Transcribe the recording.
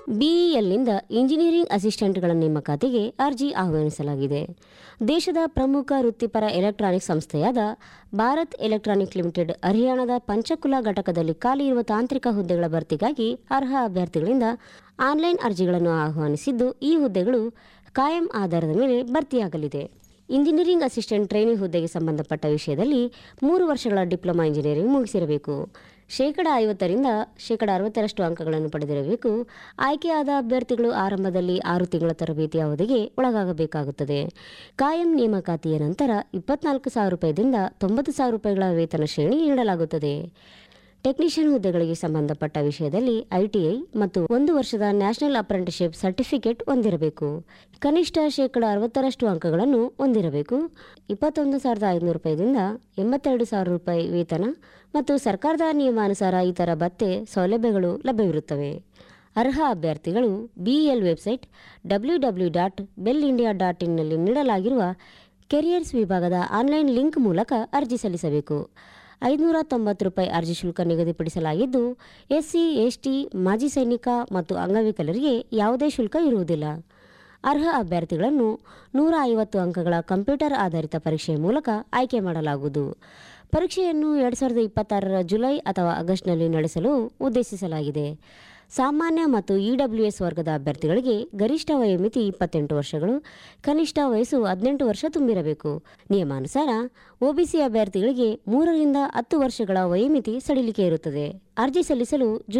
ಬಿಇಎಲ್ನಿಂದ engineering ಅಸಿಸ್ಟೆಂಟ್ಗಳ ನೇಮಕಾತಿಗೆ ಅರ್ಜಿ ಆಹ್ವಾನಿಸಲಾಗಿದೆ ದೇಶದ ಪ್ರಮುಖ ವೃತ್ತಿಪರ ಎಲೆಕ್ಟ್ರಾನಿಕ್ ಸಂಸ್ಥೆಯಾದ ಭಾರತ್ ಎಲೆಕ್ಟ್ರಾನಿಕ್ ಲಿಮಿಟೆಡ್ ಹರಿಯಾಣದ ಪಂಚಕುಲ ಘಟಕದಲ್ಲಿ ಖಾಲಿ ಇರುವ ತಾಂತ್ರಿಕ ಹುದ್ದೆಗಳ ಭರ್ತಿಗಾಗಿ ಅರ್ಹ ಅಭ್ಯರ್ಥಿಗಳಿಂದ ಆನ್ಲೈನ್ ಅರ್ಜಿಗಳನ್ನು ಆಹ್ವಾನಿಸಿದ್ದು ಈ ಹುದ್ದೆಗಳು ಕಾಯಂ ಆಧಾರದ ಮೇಲೆ ಭರ್ತಿಯಾಗಲಿದೆ ಇಂಜಿನಿಯರಿಂಗ್ ಅಸಿಸ್ಟೆಂಟ್ ಟ್ರೈನಿಂಗ್ ಹುದ್ದೆಗೆ ಸಂಬಂಧಪಟ್ಟ ವಿಷಯದಲ್ಲಿ ಮೂರು ವರ್ಷಗಳ ಡಿಪ್ಲೊಮಾ ಇಂಜಿನಿಯರಿಂಗ್ ಮುಗಿಸಿರಬೇಕು ಶೇಕಡ ಐವತ್ತರಿಂದ ಶೇಕಡ ಅರವತ್ತರಷ್ಟು ಅಂಕಗಳನ್ನು ಪಡೆದಿರಬೇಕು ಆಯ್ಕೆಯಾದ ಅಭ್ಯರ್ಥಿಗಳು ಆರಂಭದಲ್ಲಿ ಆರು ತಿಂಗಳ ತರಬೇತಿ ಅವಧಿಗೆ ಒಳಗಾಗಬೇಕಾಗುತ್ತದೆ ಕಾಯಂ ನೇಮಕಾತಿಯ ನಂತರ ಇಪ್ಪತ್ನಾಲ್ಕು ಸಾವಿರ ರೂಪಾಯಿದಿಂದ ತೊಂಬತ್ತು ಸಾವಿರ ರೂಪಾಯಿಗಳ ವೇತನ ಶ್ರೇಣಿ ನೀಡಲಾಗುತ್ತದೆ ಟೆಕ್ನಿಷಿಯನ್ ಹುದ್ದೆಗಳಿಗೆ ಸಂಬಂಧಪಟ್ಟ ವಿಷಯದಲ್ಲಿ ಐಟಿಐ ಮತ್ತು ಒಂದು ವರ್ಷದ ನ್ಯಾಷನಲ್ ಅಪ್ರೆಂಟಿಸ್ಶಿಪ್ ಸರ್ಟಿಫಿಕೇಟ್ ಹೊಂದಿರಬೇಕು ಕನಿಷ್ಠ ಶೇಕಡ ಅರವತ್ತರಷ್ಟು ಅಂಕಗಳನ್ನು ಹೊಂದಿರಬೇಕು ಇಪ್ಪತ್ತೊಂದು ಸಾವಿರದ ಐದುನೂರು ರೂಪಾಯಿದಿಂದ ಎಂಬತ್ತೆರಡು ಸಾವಿರ ರೂಪಾಯಿ ವೇತನ ಮತ್ತು ಸರ್ಕಾರದ ನಿಯಮಾನುಸಾರ ಇತರ ಭತ್ಯೆ ಸೌಲಭ್ಯಗಳು ಲಭ್ಯವಿರುತ್ತವೆ ಅರ್ಹ ಅಭ್ಯರ್ಥಿಗಳು BEL website W W dot bel India dot ಇನ್ನಲ್ಲಿ ನೀಡಲಾಗಿರುವ ಕೆರಿಯರ್ಸ್ ವಿಭಾಗದ ಆನ್ಲೈನ್ ಲಿಂಕ್ ಮೂಲಕ ಅರ್ಜಿ ಸಲ್ಲಿಸಬೇಕು ಐದುನೂರ ತೊಂಬತ್ತು ರೂಪಾಯಿ ಅರ್ಜಿ ಶುಲ್ಕ ನಿಗದಿಪಡಿಸಲಾಗಿದ್ದು ಎಸ್ಸಿ ಎಸ್ಟಿ ಮಾಜಿ ಸೈನಿಕ ಮತ್ತು ಅಂಗವಿಕಲರಿಗೆ ಯಾವುದೇ ಶುಲ್ಕ ಇರುವುದಿಲ್ಲ ಅರ್ಹ ಅಭ್ಯರ್ಥಿಗಳನ್ನು ನೂರ ಐವತ್ತು ಅಂಕಗಳ ಕಂಪ್ಯೂಟರ್ ಆಧಾರಿತ ಪರೀಕ್ಷೆಯ ಮೂಲಕ ಆಯ್ಕೆ ಮಾಡಲಾಗುವುದು ಪರೀಕ್ಷೆಯನ್ನು ಎರಡು ಸಾವಿರದ ಇಪ್ಪತ್ತಾರರ ಜುಲೈ ಅಥವಾ ಆಗಸ್ಟ್ನಲ್ಲಿ ನಡೆಸಲು ಉದ್ದೇಶಿಸಲಾಗಿದೆ ಸಾಮಾನ್ಯ ಮತ್ತು ಇಡಬ್ಲ್ಯೂಎಸ್ ವರ್ಗದ ಅಭ್ಯರ್ಥಿಗಳಿಗೆ ಗರಿಷ್ಠ ವಯೋಮಿತಿ ಇಪ್ಪತ್ತೆಂಟು ವರ್ಷಗಳು ಕನಿಷ್ಠ ವಯಸ್ಸು ಹದಿನೆಂಟು ವರ್ಷ ತುಂಬಿರಬೇಕು ನಿಯಮಾನುಸಾರ ಒಬಿಸಿ ಅಭ್ಯರ್ಥಿಗಳಿಗೆ ಮೂರರಿಂದ ಹತ್ತು ವರ್ಷಗಳ ವಯೋಮಿತಿ ಸಡಿಲಿಕೆ ಇರುತ್ತದೆ ಅರ್ಜಿ ಸಲ್ಲಿಸಲು